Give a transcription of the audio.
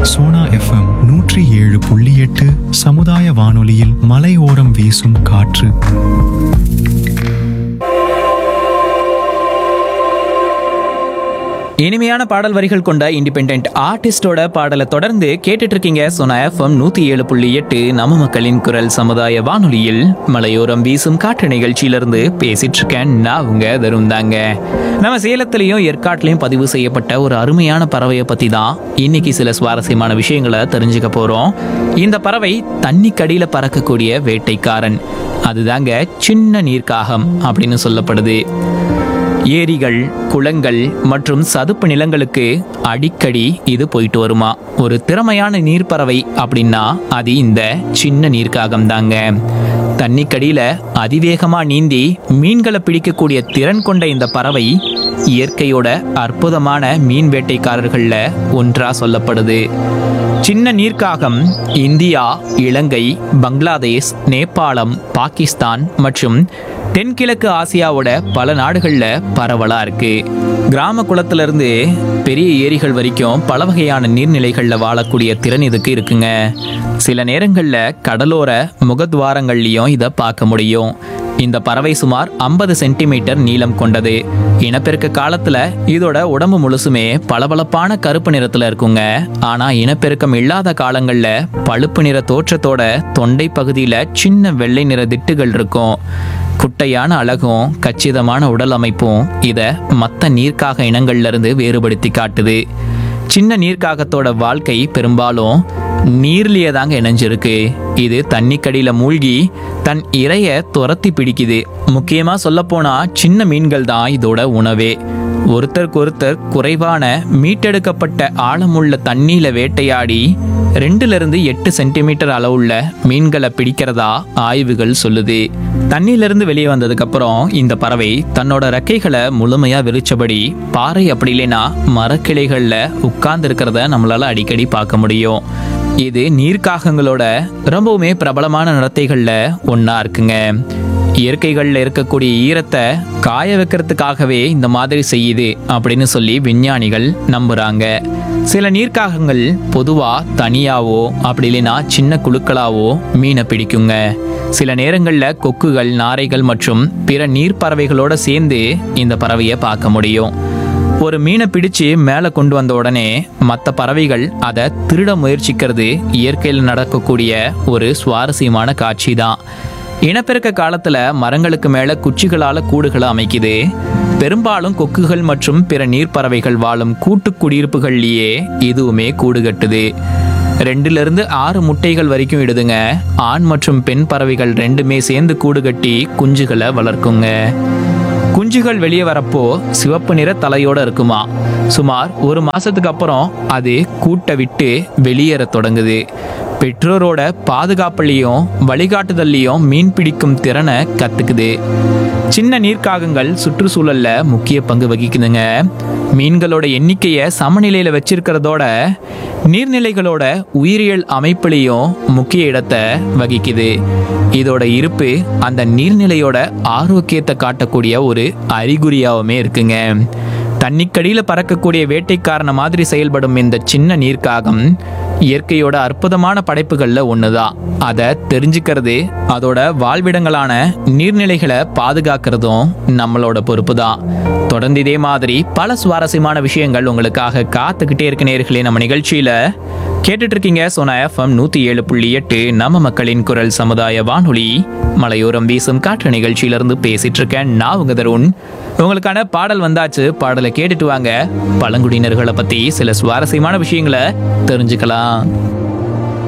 Sona FM நூற்றி ஏழு புள்ளி எட்டு சமுதாய வானொலியில் மலையோரம் வீசும் காற்று இனிமையான பாடல் வரிகள் கொண்ட இண்டிபெண்ட் ஆர்டிஸ்டோட பாடலை தொடர்ந்து கேட்டுட்டு இருக்கீங்க சொன்ன எஃப்எம் நூத்தி ஏழு புள்ளி எட்டு நம்ம மக்களின் குரல் சமுதாய வானொலியில் மலையோரம் வீசும் காற்று நிகழ்ச்சியிலிருந்து பேசிட்டு இருக்கேன் நான் உங்க தரும் தாங்க நம்ம சேலத்திலையும் ஏற்காட்டிலையும் பதிவு செய்யப்பட்ட ஒரு அருமையான பறவையை பத்தி தான் இன்னைக்கு சில சுவாரஸ்யமான விஷயங்களை தெரிஞ்சுக்க போறோம் இந்த பறவை தண்ணிக்கடியில பறக்கக்கூடிய வேட்டைக்காரன் அதுதாங்க சின்ன நீர்க்காகம் அப்படின்னு சொல்லப்படுது ஏரிகள் குளங்கள் மற்றும் சதுப்பு நிலங்களுக்கு அடிக்கடி இது போயிட்டு வருமா ஒரு திறமையான நீர்ப்பறவை அப்படின்னா அது இந்த சின்ன நீர்க்காகம் தாங்க தண்ணிக்கடியில அதிவேகமா நீந்தி மீன்களை பிடிக்கக்கூடிய திறன் கொண்ட இந்த பறவை இயற்கையோட அற்புதமான மீன் வேட்டைக்காரர்கள்ல ஒன்றா சொல்லப்படுது சின்ன நீர்க்காகம் இந்தியா இலங்கை பங்களாதேஷ் நேபாளம் பாகிஸ்தான் மற்றும் தென்கிழக்கு ஆசியாவோட பல நாடுகள்ல பரவலா இருக்கு கிராம குளத்துல இருந்து பெரிய ஏரிகள் வரைக்கும் பல வகையான நீர்நிலைகள்ல வாழக்கூடிய திறன் இதுக்கு இருக்குங்க சில நேரங்கள்ல கடலோர முகத்வாரங்கள்லயும் இதை பார்க்க முடியும் இந்த பறவை சுமார் 50 சென்டிமீட்டர் நீளம் கொண்டது இனப்பெருக்க காலத்துல இதோட உடம்பு முழுசுமே பளபளப்பான கருப்பு நிறத்துல இருக்குங்க ஆனா இனப்பெருக்கம் இல்லாத காலங்கள்ல பழுப்பு நிற தோற்றத்தோட தொண்டை பகுதியில சின்ன வெள்ளை நிற திட்டுகள் இருக்கும் குட்டையான அழகும் கச்சிதமான உடல் அமைப்பும் இத மற்ற நீர்க்காக இனங்கள்ல இருந்து வேறுபடுத்தி காட்டுது சின்ன நீர்க்காகத்தோட வாழ்க்கை பெரும்பாலும் நீர்லயே தாங்க இணைஞ்சிருக்கு இது தண்ணிக்கடியில மூழ்கி தன் இரைய துரத்தி பிடிக்குது முக்கியமா சொல்லப்போனா சின்ன மீன்கள் தான் இதோட உணவே ஒருத்தருக்கு ஒருத்தர் குறைவான மீட்டெடுக்கப்பட்ட ஆழமுள்ள தண்ணியில வேட்டையாடி ரெண்டுல இருந்து எட்டு சென்டிமீட்டர் அளவுள்ள மீன்களை பிடிக்கிறதா ஆய்வுகள் சொல்லுது தண்ணியிலிருந்து வெளியே வந்ததுக்கு அப்புறம் இந்த பறவை தன்னோட ரெக்கைகளை முழுமையா விரிச்சபடி பாறை அப்படி இல்லைன்னா மரக்கிளைகள்ல உட்கார்ந்து இருக்கிறத நம்மளால அடிக்கடி பார்க்க முடியும் இது நீர்க்காகங்களோட ரொம்பவுமே பிரபலமான நடத்தைகள்ல ஒண்ணா இருக்குங்க இயற்கைகளில் இருக்கக்கூடிய ஈரத்தை காய வைக்கிறதுக்காகவே இந்த மாதிரி செய்யுது அப்படின்னு சொல்லி விஞ்ஞானிகள் நம்புறாங்க சில நீர்க்காகங்கள் பொதுவா தனியாவோ அப்படி இல்லைன்னா சின்ன குழுக்களாவோ மீனை பிடிக்குங்க சில நேரங்களில் கொக்குகள் நாரைகள் மற்றும் பிற நீர்ப்பறவைகளோட சேர்ந்து இந்த பறவையை பார்க்க முடியும் ஒரு மீனை பிடிச்சு மேலே கொண்டு வந்த உடனே மற்ற பறவைகள் அதை திருட முயற்சிக்கிறது இயற்கையில் நடக்கக்கூடிய ஒரு சுவாரஸ்யமான காட்சி தான் இனப்பெருக்க காலத்துல மரங்களுக்கு மேல குச்சிகளால கூடுகளை அமைக்குது பெரும்பாலும் கொக்குகள் மற்றும் பிற நீர்ப்பறவைகள் வாழும் கூட்டு குடியிருப்புகள்லயே இதுவுமே கூடு கட்டுது ரெண்டுல இருந்து ஆறு முட்டைகள் வரைக்கும் இடுதுங்க ஆண் மற்றும் பெண் பறவைகள் ரெண்டுமே சேர்ந்து கூடு கட்டி குஞ்சுகளை வளர்க்குங்க குஞ்சுகள் வெளியே வரப்போ சிவப்பு நிற தலையோட இருக்குமா சுமார் ஒரு மாசத்துக்கு அப்புறம் அது கூட்டை விட்டு வெளியேற தொடங்குது பெற்றோரோட பாதுகாப்புலையும் வழிகாட்டுதல்லையும் மீன் பிடிக்கும் திறனை கத்துக்குது சின்ன நீர்க்காகங்கள் சுற்றுச்சூழல்ல முக்கிய பங்கு வகிக்குதுங்க மீன்களோட எண்ணிக்கையை சமநிலையில வச்சிருக்கிறதோட நீர்நிலைகளோட உயிரியல் அமைப்புலையும் முக்கிய இடத்தை வகிக்குது இதோட இருப்பு அந்த நீர்நிலையோட ஆரோக்கியத்தை காட்டக்கூடிய ஒரு அறிகுறியாவுமே இருக்குங்க தண்ணிக்கடியில பறக்கக்கூடிய வேட்டைக்காரன மாதிரி செயல்படும் இந்த சின்ன நீர்க்காகம் இயற்கையோட அற்புதமான படைப்புகள்ல ஒண்ணுதான் அதை தெரிஞ்சுக்கிறது அதோட வாழ்விடங்களான நீர்நிலைகளை பாதுகாக்கிறதும் நம்மளோட பொறுப்பு தான் தொடர்ந்து இதே மாதிரி பல சுவாரஸ்யமான விஷயங்கள் உங்களுக்காக காத்துக்கிட்டே இருக்க நேர்களே நம்ம நிகழ்ச்சியில கேட்டுட்டு இருக்கீங்க சோனா எஃப்எம் நூத்தி ஏழு புள்ளி எட்டு நம்ம மக்களின் குரல் சமுதாய வானொலி மலையோரம் வீசும் காற்று நிகழ்ச்சியிலிருந்து பேசிட்டு இருக்கேன் நான் உங்க தருண் உங்களுக்கான பாடல் வந்தாச்சு பாடலை கேட்டுட்டு வாங்க பழங்குடியினர்களை பத்தி சில சுவாரஸ்யமான விஷயங்களை தெரிஞ்சுக்கலாம்